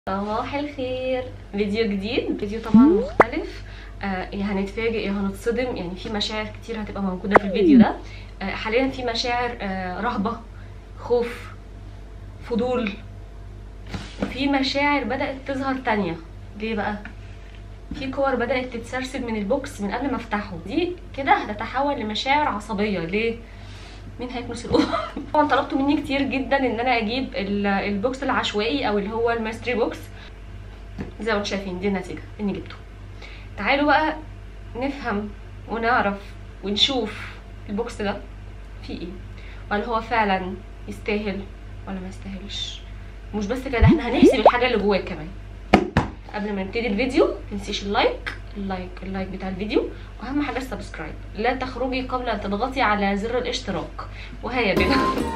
صباح الخير فيديو جديد فيديو طبعا مختلف آه يا هنتفاجئ يا هنتصدم يعني في مشاعر كتير هتبقى موجوده في الفيديو ده آه حاليا في مشاعر آه رهبه خوف فضول وفي مشاعر بدات تظهر تانية ليه بقى في كور بدات تتسرسب من البوكس من قبل ما افتحه دي كده هتتحول لمشاعر عصبيه ليه مين هيكنس الاوضه طبعا طلبتوا مني كتير جدا ان انا اجيب ال- البوكس العشوائي او اللي هو الماستري بوكس زي ما انتم شايفين دي النتيجه اني جبته تعالوا بقى نفهم ونعرف ونشوف البوكس ده فيه ايه وهل هو فعلا يستاهل ولا ما يستاهلش مش بس كده احنا هنحسب الحاجه اللي جواه كمان قبل ما نبتدي الفيديو متنسيش اللايك اللايك اللايك بتاع الفيديو واهم حاجه السبسكرايب لا تخرجي قبل ان تضغطي على زر الاشتراك وهيا بنا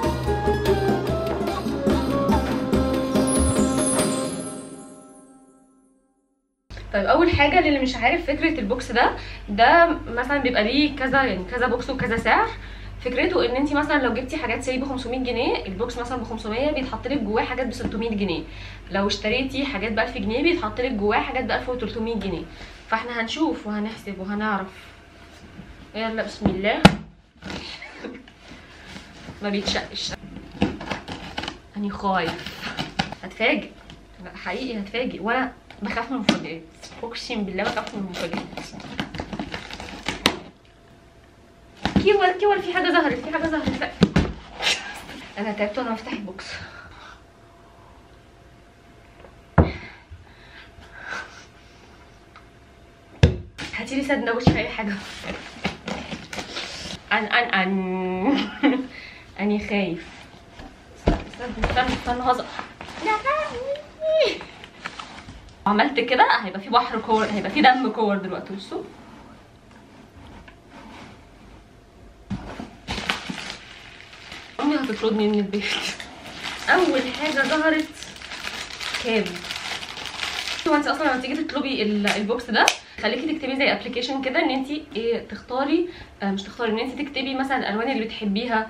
طيب اول حاجه للي مش عارف فكره البوكس ده ده مثلا بيبقى ليه كذا يعني كذا بوكس وكذا سعر فكرته ان انت مثلا لو جبتي حاجات سي ب 500 جنيه البوكس مثلا ب 500 بيتحط لك جواه حاجات ب 600 جنيه لو اشتريتي حاجات ب 1000 جنيه بيتحط لك جواه حاجات ب 1300 جنيه فاحنا هنشوف وهنحسب وهنعرف يلا بسم الله ما بيتشقش اني خايف هتفاجئ لا حقيقي هتفاجئ وانا بخاف من المفاجآت اقسم بالله بخاف من المفاجآت كيور كيور في حاجه ظهرت في حاجه ظهرت لا انا تعبت وانا بفتح البوكس هاتيلي سندوتش في اي حاجه ان ان ان اني خايف استنى استنى استنى هزر عملت كده هيبقى في بحر كور هيبقى في دم كور دلوقتي بصوا امي هتطردني من البيت اول حاجه ظهرت كاب هو انت اصلا لما تيجي تطلبي ال- البوكس ده خليكي تكتبي زي ابلكيشن كده ان انت ايه تختاري آه مش تختاري ان انت تكتبي مثلا الالوان اللي بتحبيها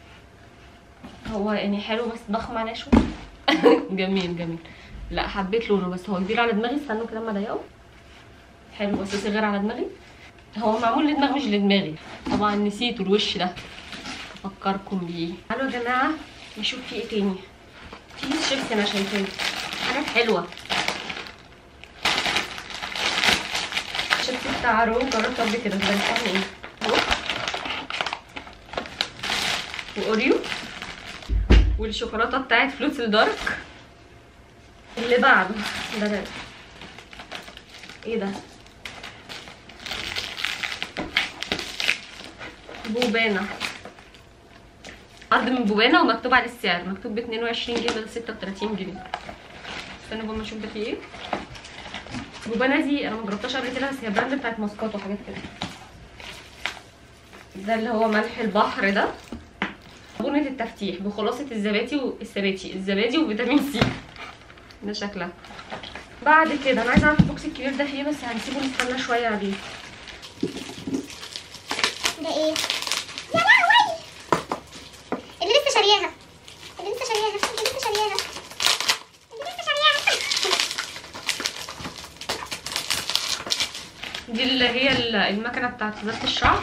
هو يعني حلو بس ضخم عليه شويه جميل جميل لا حبيت لونه بس هو كبير على دماغي استنوا كده اما اضيقه حلو بس صغير على دماغي هو معمول لدماغ مش لدماغي طبعا نسيتوا الوش ده افكركم بيه تعالوا يا جماعه نشوف في ايه تاني في شيبسي انا شايفاه حاجات حلوه شيبسي بتاع رو جربته قبل كده ده بتاعه ايه رو واوريو والشوكولاته بتاعت فلوتس الدارك اللي بعده ده ده ايه ده بوبانا عرض من بوبانا ومكتوب على السعر مكتوب ب 22 جنيه بدل 36 جنيه استنى بقى نشوف ده فيه ايه بوبانا دي انا ما جربتهاش قبل كده بس هي براند بتاعت ماسكات وحاجات كده ده اللي هو ملح البحر ده صابونة التفتيح بخلاصة الزبادي والزبادي الزبادي وفيتامين سي ده شكلها بعد كده انا عايزه اعرف البوكس الكبير ده فيه بس هنسيبه نستنى شويه عليه ده ايه؟ يا لهوي اللي لسه شارياها اللي لسه شارياها اللي لسه شارياها اللي لسه شارياها دي اللي هي ال- المكنه بتاعت فضلة الشعر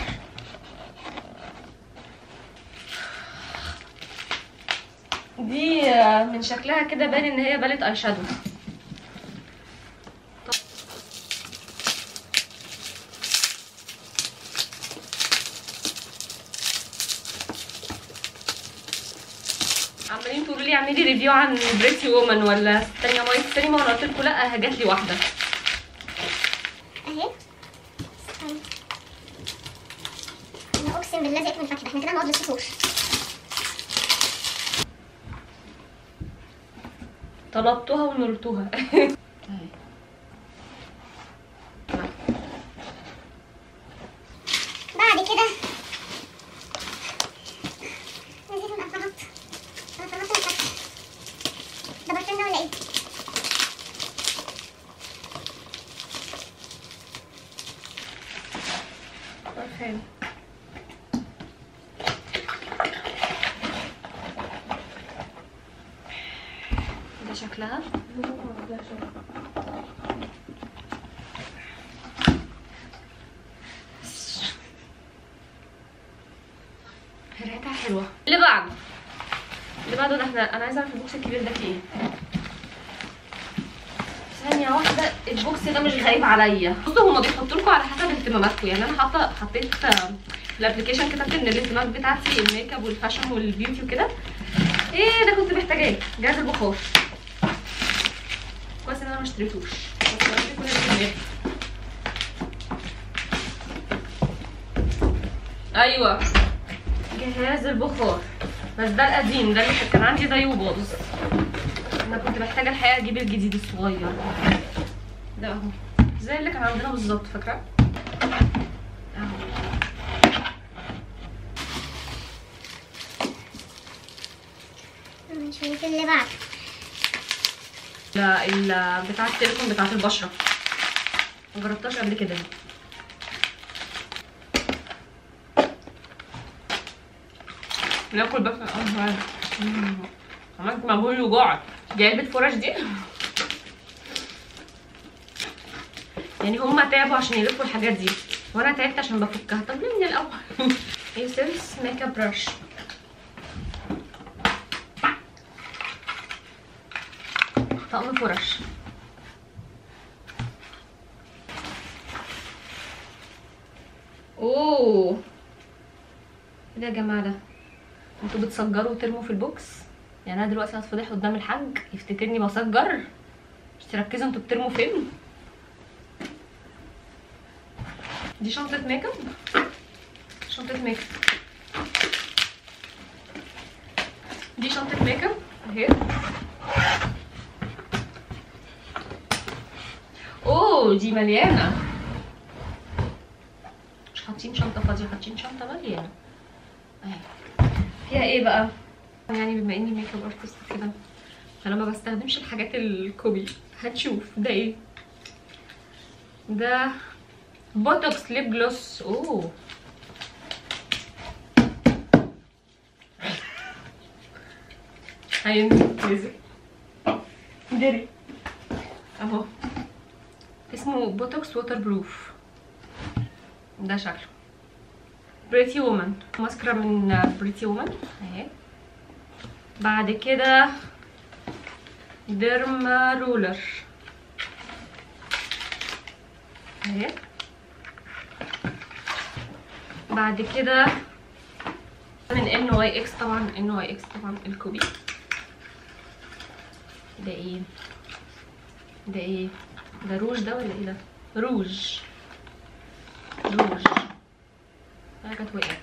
دي آه، من شكلها كده باين ان هي بالت اي شادو عمالين تقولوا لي اعملي ريفيو عن بريتي وومن ولا ثانيه مايت سينما وانا قلت لكم لا جات لي واحده اهي استنى. انا اقسم بالله زهقت من الفاكهه احنا كده هنقعد للسحور طلبتها ونلتها بعد كده نزيد من الفرط انا فرطت من الفاكهه ده برفان ده ولا ايه؟ برفان ده شكلها ده شوية. ريحتها حلوه اللي بعده اللي بعده ده احنا انا عايزه اعرف البوكس الكبير ده فيه ايه ثانية واحدة البوكس ده مش غريب عليا بصوا هما بيحطوا لكم على حسب اهتماماتكم يعني انا حاطة حطيت آه، في الابلكيشن كتبت ان الاهتمامات بتاعتي الميك اب والفاشن والبيوتي وكده ايه ده كنت محتاجاه جهاز البخار كويس ان انا ما اشتريتوش بس قلت كل الكميات. ايوه جهاز البخار بس ده القديم ده اللي كان عندي زيه وباظ انا كنت محتاجه الحقيقه اجيب الجديد الصغير ده اهو زي اللي كان عندنا بالظبط فاكره اهو نشوف اللي بعد لا ال بتاع التليفون بتاعت البشره ما جربتهاش قبل كده ناكل بس اه مم. عملت مجهول وجوعت دي علبة فرش دي يعني هما تعبوا عشان يلفوا الحاجات دي وانا تعبت عشان بفكها طب ليه من الاول ايسنس ميك اب برش طقم فرش اوه ايه ده يا جماعه ده انتوا بتسجروا وترموا في البوكس يعني انا دلوقتي هتفضح قدام الحاج يفتكرني بسجر مش تركزوا انتوا بترموا فين دي شنطه ميك اب شنطه ميك اب دي شنطه ميك اب اهي اوه دي مليانه مش حاطين شنطه فاضيه حاطين شنطه مليانه اهي فيها ايه بقى يعني بما اني ميك اب ارتست كده فانا ما بستخدمش الحاجات الكوبي هنشوف ده ايه ده بوتوكس ليب جلوس اوه هينزل دري اهو اسمه بوتوكس ووتر بروف ده شكله بريتي وومن ماسكرا من بريتي وومن اهي بعد كده ديرما رولر اهي بعد كده من ان واي اكس طبعا ان واي اكس طبعا الكوبي ده ايه ده ايه ده روج ده ولا ايه ده روج روج انا كانت وقعت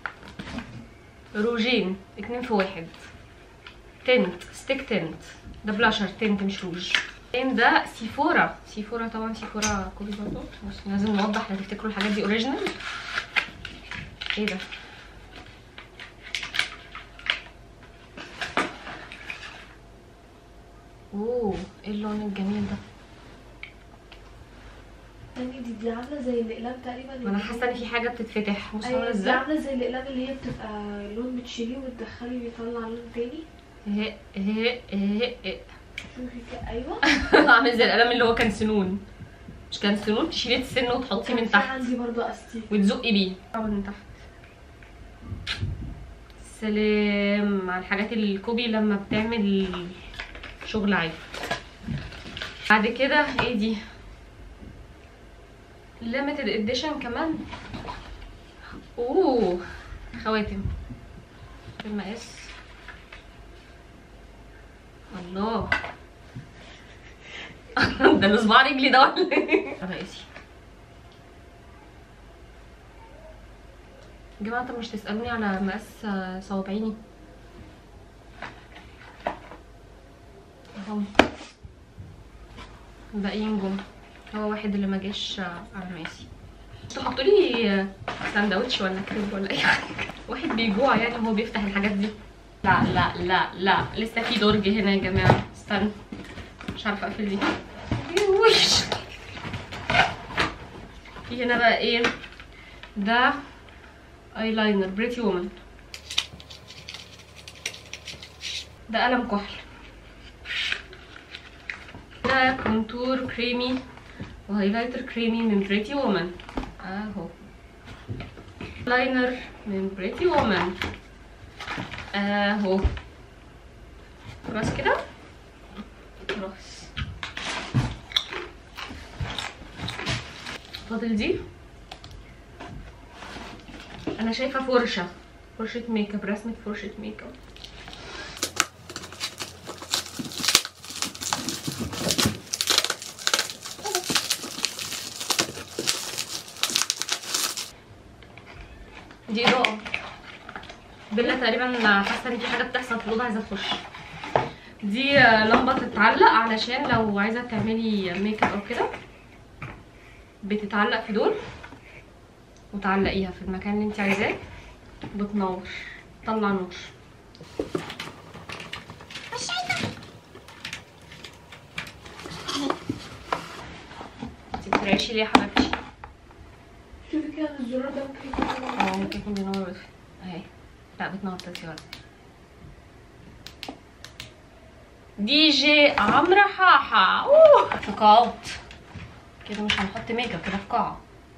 روجين اتنين في واحد تنت ستيك تنت ده بلاشر تنت مش روج بعدين ده سيفورا سيفورا طبعا سيفورا كوبي برضه بس لازم نوضح لا تفتكروا الحاجات دي اوريجينال ايه ده اوه ايه اللون الجميل ده تاني دي دي عامله زي الاقلام تقريبا ما انا حاسه ان في حاجه بتتفتح بص عامله ايوه دي ازاي عامله زي الاقلام اللي هي بتبقى لون بتشيليه وتدخلي بيطلع لون تاني اهي اهي اهي اهي شوفي كده ايوه عامل زي القلم اللي هو كان سنون مش كان سنون تشيلي السن وتحطيه من في تحت عندي برضه استيك وتزقي بيه طبعا من تحت سلام على الحاجات الكوبي لما بتعمل شغل عالي بعد كده ايه دي limited edition كمان اوه خواتم المقاس الله ده اللي صباع رجلي ده ولا ايه؟ رئيسي يا جماعة طب مش تسألوني على مقاس آه، صوابعيني اهو الباقيين جم هو واحد اللي ما جاش آه، على مقاسي تحطوا لي ساندوتش ولا كريب ولا اي حاجه واحد بيجوع يعني وهو بيفتح الحاجات دي لا لا لا لا لسه في درج هنا يا جماعه استنى مش عارفه اقفل دي وش في هنا بقى ايه ده ايلاينر بريتي وومن ده قلم كحل ده كده كونتور كريمي وهايلايتر كريمي من بريتي وومن اهو لاينر من بريتي وومن اهو خلاص كده خلاص فاضل دي انا شايفه فرشه فرشه ميك اب رسمه فرشه ميك اب دي اضاءه بيلا تقريبا حاسه ان في حاجه بتحصل في الاوضه عايزه تخش دي لمبه تتعلق علشان لو عايزه تعملي ميك اب او كده بتتعلق في دول وتعلقيها في المكان اللي انت عايزاه بتنور تطلع نور مش شايفة انت بترعشي ليه يا حبيبتي شوفي كده إن الزرار ده ممكن يكون اه ممكن يكون بينور بس اهي لا بتنور تلاتي ورا دي جي عمرو حاحة اوه في قاعات كده مش هنحط ميك اب كده في قاعة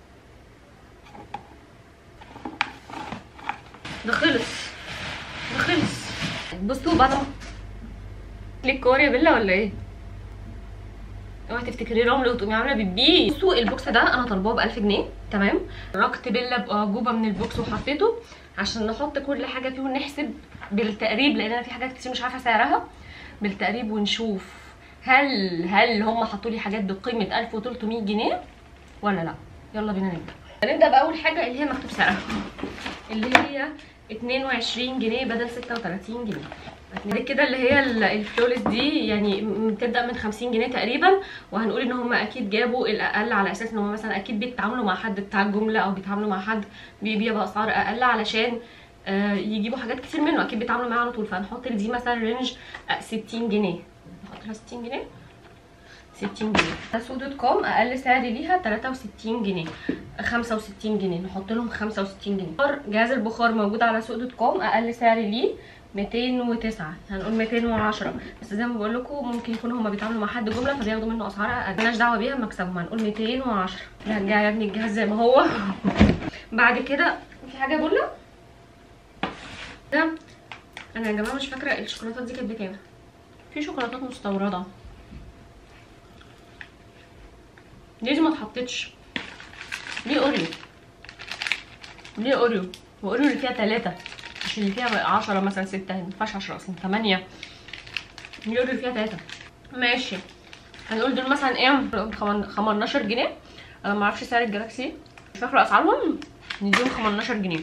ده خلص ده خلص بصوا بعد ما ليك كور يا بيلا ولا ايه؟ اوعي تفتكري رمل وتقومي عامله بيبي بصوا البوكس ده انا طالباه ب 1000 جنيه تمام ركت بيلا باعجوبه من البوكس وحطيته عشان نحط كل حاجه فيه ونحسب بالتقريب لان انا في حاجات كتير مش عارفه سعرها بالتقريب ونشوف هل هل هم حطوا لي حاجات بقيمه 1300 جنيه ولا لا يلا بينا نبدا هنبدا باول حاجه اللي هي مكتوب سعرها اللي هي 22 جنيه بدل 36 جنيه بعد كده اللي هي ال- الفلولس دي يعني م- بتبدا من 50 جنيه تقريبا وهنقول ان هم اكيد جابوا الاقل على اساس ان هم مثلا اكيد بيتعاملوا مع حد بتاع الجمله او بيتعاملوا مع حد بيبيع باسعار اقل علشان آه، يجيبوا حاجات كتير منه اكيد بيتعاملوا معاه على طول فهنحط دي مثلا رينج آه، 60 جنيه نحط لها 60 جنيه 60 جنيه سوق دوت كوم اقل سعر ليها 63 جنيه 65 جنيه نحط لهم 65 جنيه بخار- جهاز البخار موجود على سوق دوت كوم اقل سعر ليه 209 هنقول 210 بس زي ما بقول لكم ممكن يكونوا هما بيتعاملوا مع حد جمله فبياخدوا منه اسعار اقل مالناش دعوه بيها مكسبهم هنقول 210 رجع يا ابني الجهاز زي ما هو بعد كده في حاجه بقول ده انا يا جماعه مش فاكره الشوكولاتات دي كانت بكام في شوكولاتات مستورده ليه دي ما اتحطتش ليه اوريو ليه اوريو واوريو اللي فيها ثلاثة مش اللي فيها عشرة مثلا ستة ما ينفعش عشرة اصلا ثمانية ليه اوريو اللي فيها ثلاثة ماشي هنقول دول مثلا ايه خمن- 15 جنيه انا ما اعرفش سعر الجلاكسي مش فاكره اسعارهم نديهم 15 جنيه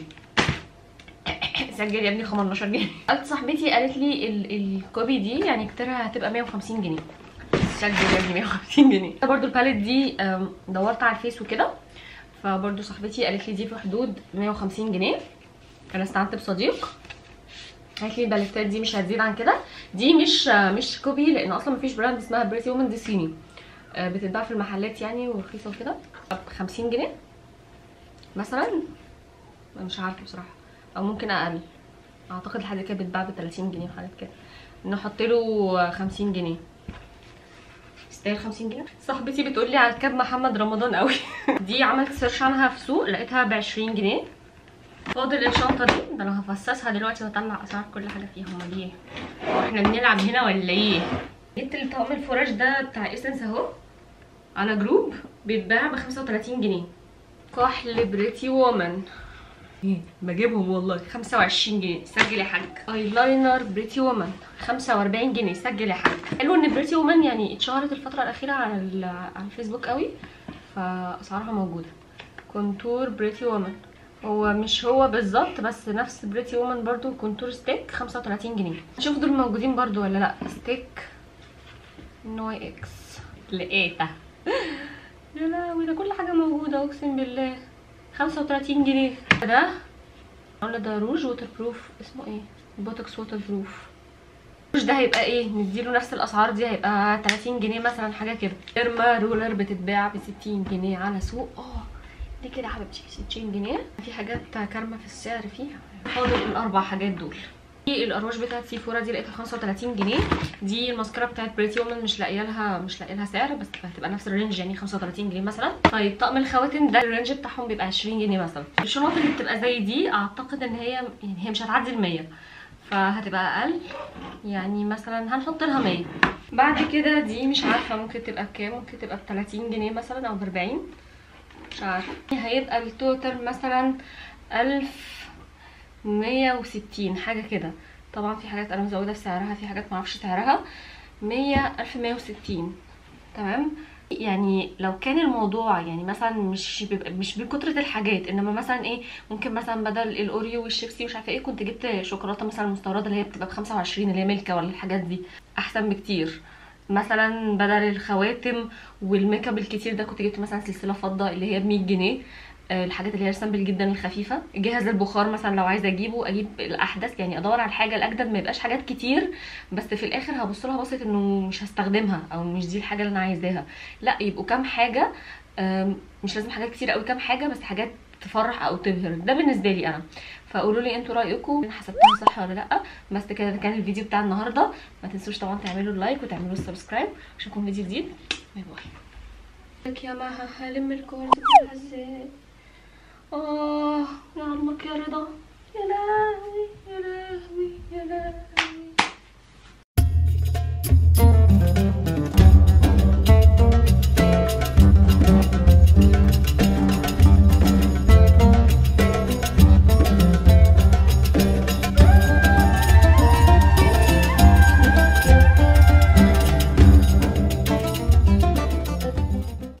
سجل يا ابني 15 جنيه قالت صاحبتي قالت لي ال- الكوبي دي يعني كتيرها هتبقى 150 جنيه سجل يا ابني 150 جنيه برضو الباليت دي أم، دورت على الفيس وكده فبرضو صاحبتي قالت لي دي في حدود 150 جنيه انا استعنت بصديق قالت لي الباليتات دي مش هتزيد عن كده دي مش مش كوبي لان اصلا مفيش براند اسمها بريتي وومن دي صيني آه، بتتباع في المحلات يعني ورخيصه وكده ب 50 جنيه مثلا مش عارفه بصراحه او ممكن اقل اعتقد الحاجه دي كانت بتتباع ب 30 جنيه وحاجات كده نحط له 50 جنيه يستاهل 50 جنيه صاحبتي بتقول لي على كاب محمد رمضان قوي دي عملت سيرش عنها في سوق لقيتها ب 20 جنيه فاضل الشنطه دي ده انا هفصصها دلوقتي واطلع اسعار كل حاجه فيها امال ايه هو احنا بنلعب هنا ولا ايه جبت الطقم الفراش ده بتاع اسنس اهو على جروب بيتباع ب 35 جنيه كحل بريتي وومن ايه بجيبهم والله 25 جنيه سجل يا حاج ايلاينر بريتي وومن 45 جنيه سجل يا حاج حلو ان بريتي وومن يعني اتشهرت الفتره الاخيره على ال- على الفيسبوك قوي فاسعارها موجوده كونتور بريتي وومن هو مش هو بالظبط بس نفس بريتي وومن برضو كونتور ستيك 35 جنيه نشوف دول موجودين برضو ولا لا ستيك نوي اكس لقيتها يا لهوي ده كل حاجه موجوده اقسم بالله 35 جنيه ده قلنا ده روج ووتر بروف اسمه ايه بوتوكس ووتر بروف الروج ده هيبقى ايه نديله نفس الاسعار دي هيبقى 30 جنيه مثلا حاجه كده ديرما رولر بتتباع ب 60 جنيه على سوق اه دي كده يا حبيبتي 60 جنيه في حاجات كارمه في السعر فيها فاضل الاربع حاجات دول دي القراش بتاعت سيفورا دي لقيتها 35 جنيه دي الماسكارا بتاعت بريتي وومن مش لاقيه لها مش لاقيه لها سعر بس هتبقى نفس الرينج يعني 35 جنيه مثلا طيب طقم الخواتم ده الرينج بتاعهم بيبقى 20 جنيه مثلا الشنط اللي بتبقى زي دي اعتقد ان هي يعني هي مش هتعدي ال 100 فهتبقى اقل يعني مثلا هنحط لها 100 بعد كده دي مش عارفه ممكن تبقى بكام ممكن تبقى ب 30 جنيه مثلا او ب 40 مش عارفه هيبقى التوتال مثلا 1160 حاجه كده طبعا في حاجات انا مزوده في سعرها في حاجات معرفش سعرها 100 1160 تمام يعني لو كان الموضوع يعني مثلا مش بيبقى مش بكترة الحاجات انما مثلا ايه ممكن مثلا بدل الاوريو والشيبسي مش عارفه ايه كنت جبت شوكولاته مثلا مستورده اللي هي بتبقى ب 25 اللي هي ميلكا ولا الحاجات دي احسن بكتير مثلا بدل الخواتم والميك اب الكتير ده كنت جبت مثلا سلسله فضه اللي هي ب 100 جنيه آه، الحاجات اللي هي سامبل جدا الخفيفه جهاز البخار مثلا لو عايزه اجيبه اجيب الاحدث يعني ادور على الحاجه الاجدد ما يبقاش حاجات كتير بس في الاخر هبص لها بصه انه مش هستخدمها او مش دي الحاجه اللي انا عايزاها لا يبقوا كام حاجه آم، مش لازم حاجات كتير قوي كام حاجه بس حاجات تفرح او تبهر ده بالنسبه لي انا فقولوا لي انتوا رايكم حسبتها صح ولا لا بس كده ده كان الفيديو بتاع النهارده ما تنسوش طبعا تعملوا اللايك وتعملوا السبسكرايب اشوفكم فيديو جديد باي باي لك يا مها هلم الكورة كلها ازاي اه يا عمك يا رضا يا لا